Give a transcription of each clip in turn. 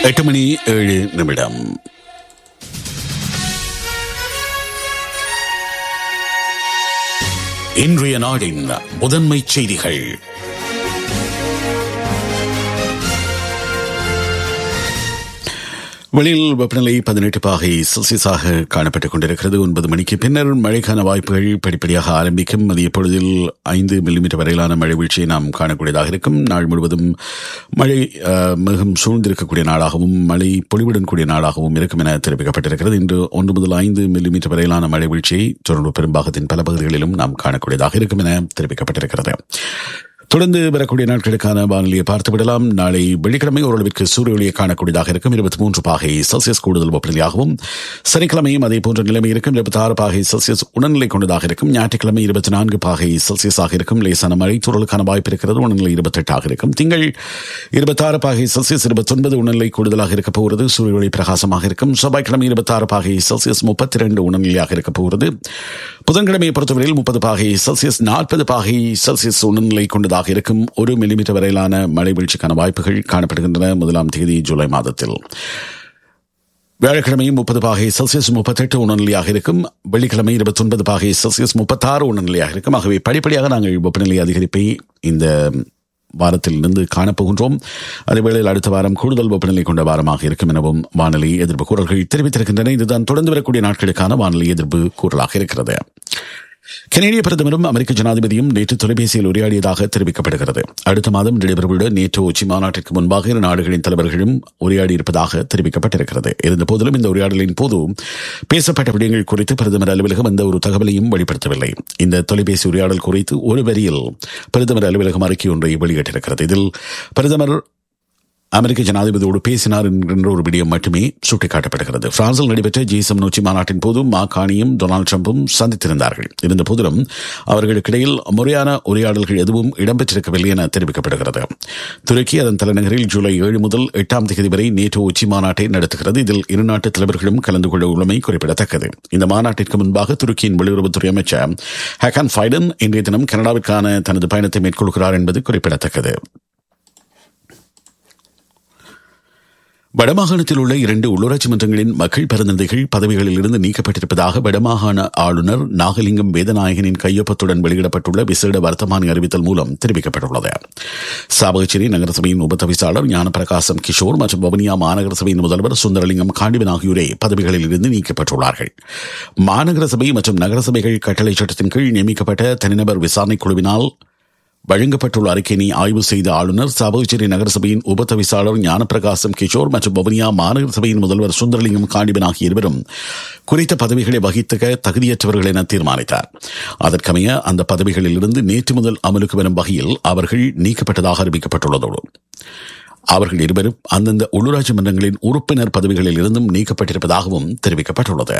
எட்டு மணி ஏழு நிமிடம் இன்றைய நாடின் முதன்மை செய்திகள் வெளியில் வெப்பநிலை பதினெட்டு பாகை செல்சியஸாக காணப்பட்டுக் கொண்டிருக்கிறது ஒன்பது மணிக்கு பின்னர் மழைக்கான வாய்ப்புகள் படிப்படியாக ஆரம்பிக்கும் மதிய பொழுதில் ஐந்து மில்லிமீட்டர் வரையிலான மழை வீழ்ச்சியை நாம் காணக்கூடியதாக இருக்கும் நாள் முழுவதும் மழை அஹ், மிகவும் சூழ்ந்திருக்கக்கூடிய நாளாகவும் மழை பொழிவுடன் கூடிய நாளாகவும் இருக்கும் என தெரிவிக்கப்பட்டிருக்கிறது இன்று ஒன்று முதல் ஐந்து மில்லிமீட்டர் வரையிலான மழை வீழ்ச்சியை தொடர்ந்து பெரும்பாகத்தின் பல பகுதிகளிலும் நாம் காணக்கூடியதாக இருக்கும் என தெரிவிக்கப்பட்டிருக்கிறது தொடர்ந்து வரக்கூடிய நாட்களுக்கான வானிலையை பார்த்துவிடலாம் நாளை வெள்ளிக்கிழமை ஓரளவிற்கு சூரிய ஒளியை காணக்கூடியதாக இருக்கும் இருபத்தி மூன்று பாகை செல்சியஸ் கூடுதல் வெப்பநிலையாகவும் சனிக்கிழமையும் அதே போன்ற நிலைமை இருக்கும் இருபத்தி ஆறு பாகை செல்சியஸ் உணர்நிலை கொண்டதாக இருக்கும் ஞாயிற்றுக்கிழமை இருபத்தி நான்கு பாகை செல்சியஸாக இருக்கும் லேசான மழை தூறலுக்கான வாய்ப்பு இருக்கிறது உணர்நிலை இருபத்தெட்டாக இருக்கும் திங்கள் இருபத்தாறு பாகை செல்சியஸ் இருபத்தொன்பது உணர்நிலை கூடுதலாக இருக்க போகிறது சூரிய ஒளி பிரகாசமாக இருக்கும் செவ்வாய்க்கிழமை இருபத்தாறு பாகை செல்சியஸ் முப்பத்தி இரண்டு உணர்நிலையாக இருக்க போகிறது புதன்கிழமையை பொறுத்தவரையில் முப்பது பாகை செல்சியஸ் நாற்பது பாகை செல்சியஸ் உணர்நிலை கொண்டதாக இருக்கும் ஒரு மில்லிமீட்டர் வரையிலான மழை வீழ்ச்சிக்கான வாய்ப்புகள் காணப்படுகின்றன முதலாம் தேதி ஜூலை மாதத்தில் வியாழக்கிழமை முப்பது பாகை செல்சியஸ் முப்பத்தெட்டு உணர்நிலையாக இருக்கும் வெள்ளிக்கிழமை இருபத்தொன்பது பாகை செல்சியஸ் முப்பத்தாறு உணர்நிலையாக இருக்கும் ஆகவே படிப்படியாக நாங்கள் வெப்பநிலை அதிகரிப்பை இந்த வாரத்தில் இருந்து காணப்போகின்றோம் அதேவேளையில் அடுத்த வாரம் கூடுதல் வெப்பநிலை கொண்ட வாரமாக இருக்கும் எனவும் வானிலை எதிர்ப்பு கூறல்கள் தெரிவித்திருக்கின்றன இதுதான் தொடர்ந்து வரக்கூடிய நாட்களுக்கான வானிலை எதிர்ப்பு கூறலாக இருக்கிறது கனேடிய பிரதமரும் அமெரிக்க ஜனாதிபதியும் நேற்று தொலைபேசியில் உரையாடியதாக தெரிவிக்கப்படுகிறது அடுத்த மாதம் நடைபெறவுள்ள நேற்று உச்சி மாநாட்டிற்கு முன்பாக இரு நாடுகளின் தலைவர்களும் உரையாடியிருப்பதாக தெரிவிக்கப்பட்டிருக்கிறது இருந்தபோதிலும் இந்த உரையாடலின் போது பேசப்பட்ட விடயங்கள் குறித்து பிரதமர் அலுவலகம் எந்த ஒரு தகவலையும் வெளிப்படுத்தவில்லை இந்த தொலைபேசி உரையாடல் குறித்து ஒரு வரியில் பிரதமர் அலுவலகம் அறிக்கை ஒன்றை வெளியிட்டிருக்கிறது இதில் பிரதமர் அமெரிக்க ஜனாதிபதியோடு பேசினார் என்கின்ற ஒரு விடயம் மட்டுமே சுட்டிக்காட்டப்படுகிறது பிரான்சில் நடைபெற்ற ஜிஎஸ்எம் நோச்சி மாநாட்டின் போது மாகாணியும் டொனால்டு ட்ரம்பும் சந்தித்திருந்தார்கள் இருந்த போதிலும் அவர்களுக்கிடையில் முறையான உரையாடல்கள் எதுவும் இடம்பெற்றிருக்கவில்லை என தெரிவிக்கப்படுகிறது துருக்கி அதன் தலைநகரில் ஜூலை ஏழு முதல் எட்டாம் தேதி வரை நேற்று உச்சி மாநாட்டை நடத்துகிறது இதில் இரு நாட்டு தலைவர்களும் கலந்து கொள்ள உள்ளமை குறிப்பிடத்தக்கது இந்த மாநாட்டிற்கு முன்பாக துருக்கியின் வெளியுறவுத்துறை அமைச்சர் ஹேகான் ஃபைடன் இன்றைய தினம் கனடாவிற்கான தனது பயணத்தை மேற்கொள்கிறார் என்பது குறிப்பிடத்தக்கது வடமாகாணத்தில் உள்ள இரண்டு உள்ளூராட்சி மன்றங்களின் மக்கள் பிரதிநிதிகள் பதவிகளில் இருந்து நீக்கப்பட்டிருப்பதாக வடமாகாண ஆளுநர் நாகலிங்கம் வேதநாயகனின் கையொப்பத்துடன் வெளியிடப்பட்டுள்ள விசேட வர்த்தமானி அறிவித்தல் மூலம் தெரிவிக்கப்பட்டுள்ளது சாவகச்சேரி நகரசபையின் உபதவிசாளர் ஞானப்பிரகாசம் கிஷோர் மற்றும் வவுனியா மாநகர சபையின் முதல்வர் சுந்தரலிங்கம் காண்டிவன் ஆகியோரே பதவிகளில் இருந்து நீக்கப்பட்டுள்ளார்கள் மாநகர சபை மற்றும் நகரசபைகள் கட்டளை சட்டத்தின் கீழ் நியமிக்கப்பட்ட தனிநபர் விசாரணை குழுவினால் வழங்கப்பட்டுள்ள அறிக்கையினை ஆய்வு செய்த ஆளுநர் சாவகச்சேரி நகரசபையின் உபதவிசாளர் ஞானப்பிரகாசம் கிஷோர் மற்றும் வவுனியா மாநகர சபையின் முதல்வர் சுந்தரலிங்கம் காண்டிபன் ஆகிய இருவரும் குறித்த பதவிகளை வகித்த தகுதியற்றவர்கள் என தீர்மானித்தார் அதற்கமைய அந்த பதவிகளில் இருந்து நேற்று முதல் அமலுக்கு வரும் வகையில் அவர்கள் நீக்கப்பட்டதாக அறிவிக்கப்பட்டுள்ளதோடு அவர்கள் இருவரும் அந்தந்த உள்ளூராட்சி மன்றங்களின் உறுப்பினர் பதவிகளில் இருந்தும் நீக்கப்பட்டிருப்பதாகவும் தெரிவிக்கப்பட்டுள்ளது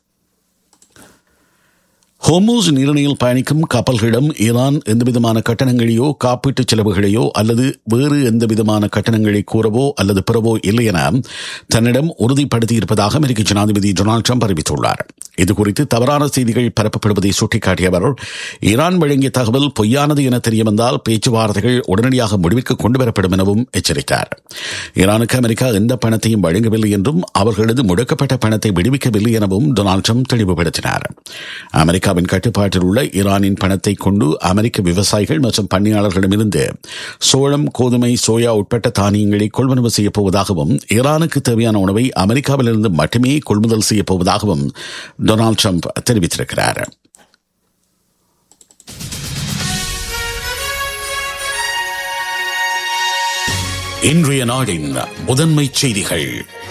ஹோமூஸ் நீரிணையில் பயணிக்கும் கப்பல்களிடம் ஈரான் எந்தவிதமான கட்டணங்களையோ காப்பீட்டு செலவுகளையோ அல்லது வேறு எந்தவிதமான கட்டணங்களை கூறவோ அல்லது பெறவோ இல்லை என தன்னிடம் உறுதிப்படுத்தியிருப்பதாக அமெரிக்க ஜனாதிபதி டொனால்டு ட்ரம்ப் அறிவித்துள்ளார் இதுகுறித்து தவறான செய்திகள் பரப்பப்படுவதை சுட்டிக்காட்டிய அவர் ஈரான் வழங்கிய தகவல் பொய்யானது என தெரியவந்தால் பேச்சுவார்த்தைகள் உடனடியாக முடிவிற்கு கொண்டுவரப்படும் எனவும் எச்சரித்தார் ஈரானுக்கு அமெரிக்கா எந்த பணத்தையும் வழங்கவில்லை என்றும் அவர்களது முடக்கப்பட்ட பணத்தை விடுவிக்கவில்லை எனவும் டொனால்டு ட்ரம்ப் தெளிவுபடுத்தினார் அமெரிக்காவின் கட்டுப்பாட்டில் உள்ள ஈரானின் பணத்தை கொண்டு அமெரிக்க விவசாயிகள் மற்றும் பண்ணையாளர்களிடமிருந்து சோளம் கோதுமை சோயா உட்பட்ட தானியங்களை கொள்வனவு செய்யப் போவதாகவும் ஈரானுக்கு தேவையான உணவை அமெரிக்காவிலிருந்து மட்டுமே கொள்முதல் செய்யப் போவதாகவும் டொனால்டு ட்ரம்ப் தெரிவித்திருக்கிறார் இன்றைய நாடின் முதன்மை செய்திகள்